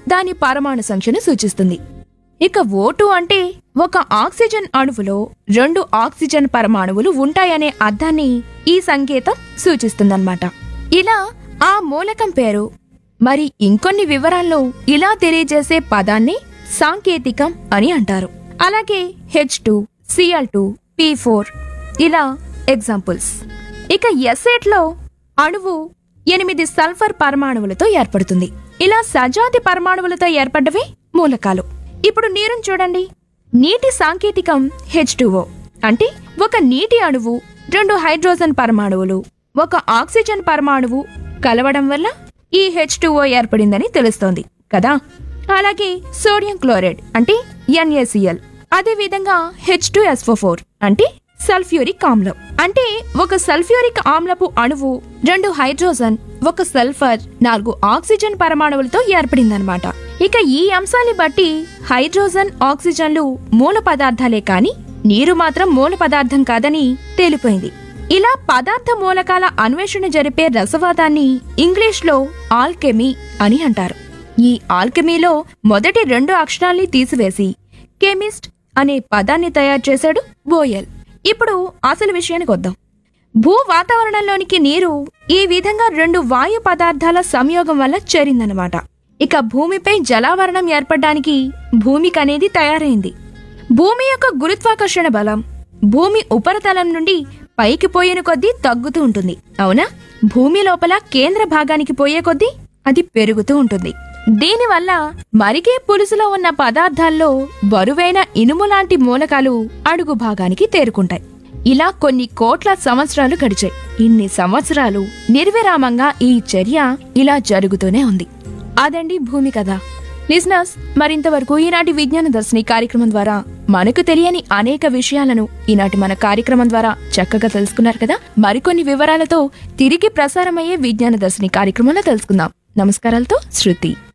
దాని పరమాణు సంఖ్యను సూచిస్తుంది ఇక ఓటు అంటే ఒక ఆక్సిజన్ అణువులో రెండు ఆక్సిజన్ పరమాణువులు ఉంటాయనే అర్థాన్ని ఈ సంకేతం సూచిస్తుందన్నమాట ఇలా ఆ మూలకం పేరు మరి ఇంకొన్ని వివరాలను ఇలా తెలియజేసే పదాన్ని సాంకేతికం అని అంటారు అలాగే H two CL two P four ఇలా ఎగ్జాంపుల్స్ ఇక ఎస్ఏట్లో అణువు ఎనిమిది సల్ఫర్ పరమాణువులతో ఏర్పడుతుంది ఇలా సజాతి పరమాణువులతో ఏర్పడ్డవే మూలకాలు ఇప్పుడు నీరుని చూడండి నీటి సాంకేతికం హెచ్ అంటే ఒక నీటి అణువు రెండు హైడ్రోజన్ పరమాణువులు ఒక ఆక్సిజన్ పరమాణువు కలవడం వల్ల ఈ హెచ్ ఏర్పడిందని తెలుస్తోంది కదా అలాగే సోడియం క్లోరైడ్ అంటే ఎన్ఏసిఎల్ అదే విధంగా హెచ్ టూ ఫోర్ అంటే సల్ఫ్యూరిక్ ఆమ్లం అంటే ఒక సల్ఫ్యూరిక్ ఆమ్లపు అణువు రెండు హైడ్రోజన్ ఒక సల్ఫర్ నాలుగు ఆక్సిజన్ పరమాణువులతో ఏర్పడిందనమాట ఇక ఈ అంశాన్ని బట్టి హైడ్రోజన్ ఆక్సిజన్లు మూల పదార్థాలే కాని నీరు మాత్రం మూల పదార్థం కాదని తేలిపోయింది ఇలా పదార్థ మూలకాల అన్వేషణ జరిపే రసవాదాన్ని ఇంగ్లీష్లో ఆల్కెమీ అని అంటారు ఈ ఆల్కెమీలో మొదటి రెండు అక్షరాల్ని తీసివేసి కెమిస్ట్ అనే పదాన్ని తయారు చేశాడు బోయల్ ఇప్పుడు అసలు విషయానికి వద్దాం భూ వాతావరణంలోనికి నీరు ఈ విధంగా రెండు వాయు పదార్థాల సంయోగం వల్ల చేరిందనమాట ఇక భూమిపై జలావరణం ఏర్పడడానికి భూమికనేది తయారైంది భూమి యొక్క గురుత్వాకర్షణ బలం భూమి ఉపరితలం నుండి పైకి పోయిన కొద్దీ తగ్గుతూ ఉంటుంది అవునా భూమి లోపల కేంద్ర భాగానికి పోయే కొద్దీ అది పెరుగుతూ ఉంటుంది దీనివల్ల మరిగే పులుసులో ఉన్న పదార్థాల్లో బరువైన ఇనుము లాంటి మూలకాలు అడుగు భాగానికి తేరుకుంటాయి ఇలా కొన్ని కోట్ల సంవత్సరాలు గడిచాయి ఇన్ని సంవత్సరాలు నిర్విరామంగా ఈ చర్య ఇలా జరుగుతూనే ఉంది అదండి భూమి కథ లిజనర్స్ మరింతవరకు ఈనాటి విజ్ఞాన దర్శిని కార్యక్రమం ద్వారా మనకు తెలియని అనేక విషయాలను ఈనాటి మన కార్యక్రమం ద్వారా చక్కగా తెలుసుకున్నారు కదా మరికొన్ని వివరాలతో తిరిగి ప్రసారమయ్యే విజ్ఞాన దర్శిని కార్యక్రమంలో తెలుసుకుందాం నమస్కారాలతో శృతి